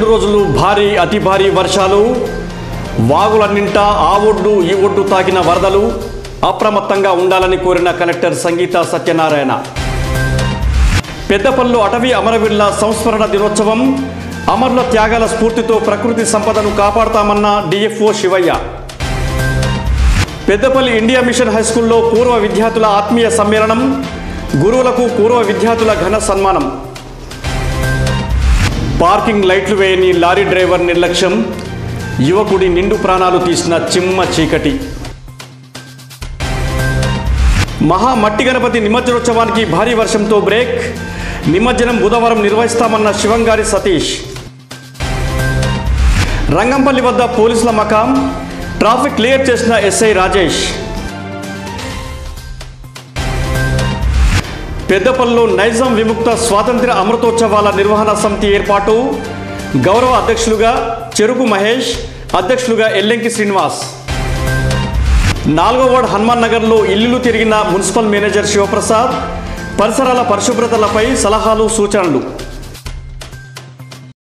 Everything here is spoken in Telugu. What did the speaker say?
రెండు రోజులు భారీ అతి భారీ వర్షాలు వాగులన్నింటా ఆ ఒడ్డు ఈ ఒడ్డు తాకిన వరదలు అప్రమత్తంగా ఉండాలని కోరిన కలెక్టర్ సంగీత సత్యనారాయణ పెద్దపల్లు అటవీ అమరవీరుల సంస్మరణ దినోత్సవం అమరుల త్యాగాల స్ఫూర్తితో ప్రకృతి సంపదను కాపాడతామన్న DFO Shivayya Peddapalli India mission high స్కూల్లో పూర్వ విద్యార్థుల ఆత్మీయ సమ్మేళనం గురువులకు పూర్వ విద్యార్థుల ఘన సన్మానం పార్కింగ్ లైట్లు వేయని లారీ డ్రైవర్ నిర్లక్ష్యం యువకుడి నిండు ప్రాణాలు తీసిన చిమ్మ చీకటి మహా మట్టి గణపతి నిమజ్జనోత్సవానికి భారీ వర్షంతో బ్రేక్ నిమజ్జనం బుధవారం నిర్వహిస్తామన్న శివంగారి సతీష్ రంగంపల్లి వద్ద పోలీసుల మకాం ట్రాఫిక్ క్లియర్ చేసిన ఎస్ఐ రాజేష్ పెద్దపల్లిలో నైజాం విముక్త స్వాతంత్ర్య అమృతోత్సవాల నిర్వహణ సమితి ఏర్పాటు గౌరవ అధ్యక్షులుగా చెరుకు మహేష్ అధ్యక్షులుగా ఎల్లెంకి శ్రీనివాస్ నాలుగో వార్డ్ హనుమాన్ నగర్లో ఇల్లులు తిరిగిన మున్సిపల్ మేనేజర్ శివప్రసాద్ పరిసరాల పరిశుభ్రతలపై సలహాలు సూచనలు